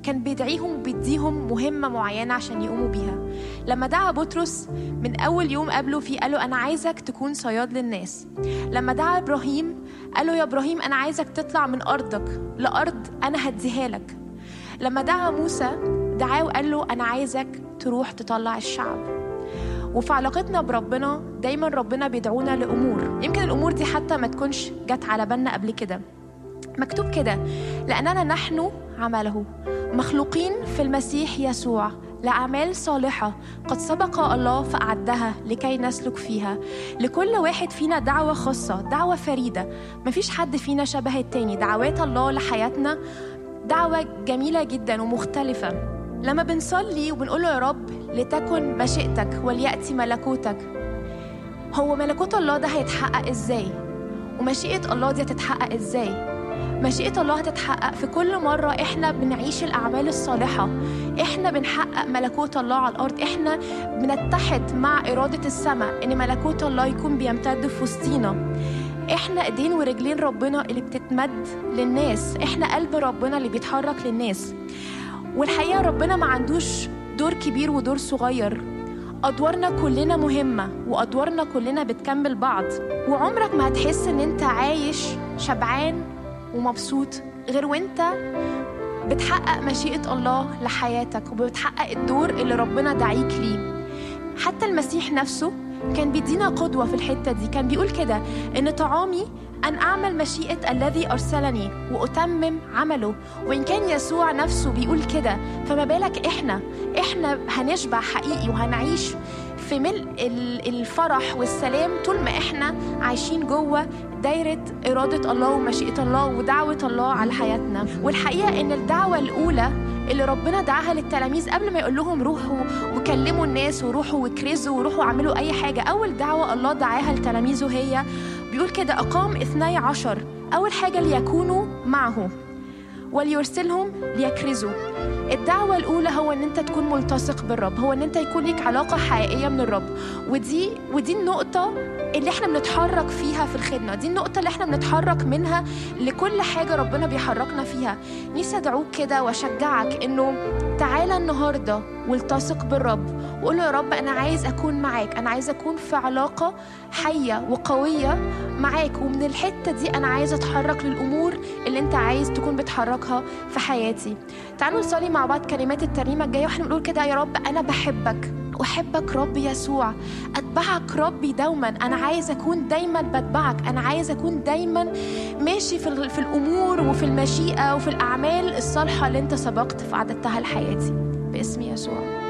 كان بيدعيهم وبيديهم مهمة معينة عشان يقوموا بيها لما دعا بطرس من أول يوم قابله فيه قال له أنا عايزك تكون صياد للناس لما دعا إبراهيم قال له يا إبراهيم أنا عايزك تطلع من أرضك لأرض أنا هديها لك لما دعا موسى دعاه وقال له أنا عايزك تروح تطلع الشعب وفي علاقتنا بربنا دايما ربنا بيدعونا لأمور يمكن الأمور دي حتى ما تكونش جت على بالنا قبل كده مكتوب كده لأننا نحن عمله مخلوقين في المسيح يسوع لأعمال صالحة قد سبق الله فأعدها لكي نسلك فيها لكل واحد فينا دعوة خاصة دعوة فريدة مفيش حد فينا شبه التاني دعوات الله لحياتنا دعوة جميلة جدا ومختلفة لما بنصلي وبنقول له يا رب لتكن مشيئتك وليأتي ملكوتك هو ملكوت الله ده هيتحقق ازاي ومشيئة الله دي هتتحقق ازاي مشيئة الله هتتحقق في كل مرة احنا بنعيش الأعمال الصالحة احنا بنحقق ملكوت الله على الأرض احنا بنتحد مع إرادة السماء إن ملكوت الله يكون بيمتد في وسطينا احنا ايدين ورجلين ربنا اللي بتتمد للناس احنا قلب ربنا اللي بيتحرك للناس والحقيقة ربنا ما عندوش دور كبير ودور صغير أدوارنا كلنا مهمة وأدوارنا كلنا بتكمل بعض وعمرك ما هتحس إن أنت عايش شبعان ومبسوط غير وأنت بتحقق مشيئة الله لحياتك وبتحقق الدور اللي ربنا دعيك ليه حتى المسيح نفسه كان بيدينا قدوة في الحتة دي كان بيقول كده إن طعامي أن أعمل مشيئة الذي أرسلني وأتمم عمله وإن كان يسوع نفسه بيقول كده فما بالك إحنا إحنا هنشبع حقيقي وهنعيش في ملء ال- الفرح والسلام طول ما إحنا عايشين جوه دايرة إرادة الله ومشيئة الله ودعوة الله على حياتنا والحقيقة إن الدعوة الأولى اللي ربنا دعاها للتلاميذ قبل ما يقول لهم روحوا وكلموا الناس وروحوا وكرزوا وروحوا اعملوا أي حاجة أول دعوة الله دعاها لتلاميذه هي بيقول كده أقام اثني عشر أول حاجة ليكونوا معه وليرسلهم ليكرزوا الدعوة الأولى هو إن أنت تكون ملتصق بالرب هو إن أنت يكون ليك علاقة حقيقية من الرب ودي ودي النقطة اللي احنا بنتحرك فيها في الخدمة دي النقطة اللي احنا بنتحرك منها لكل حاجة ربنا بيحركنا فيها نفسي أدعوك كده وأشجعك إنه تعالى النهاردة والتصق بالرب وقول له يا رب أنا عايز أكون معاك أنا عايز أكون في علاقة حية وقوية معاك ومن الحتة دي أنا عايز أتحرك للأمور اللي أنت عايز تكون بتحركها في حياتي تعالوا نصلي مع بعض كلمات الترنيمة الجاية واحنا بنقول كده يا رب أنا بحبك أحبك رب يسوع أتبعك ربي دوما أنا عايز أكون دايما بتبعك أنا عايز أكون دايما ماشي في, ال- في الأمور وفي المشيئة وفي الأعمال الصالحة اللي أنت سبقت في عددتها لحياتي باسم يسوع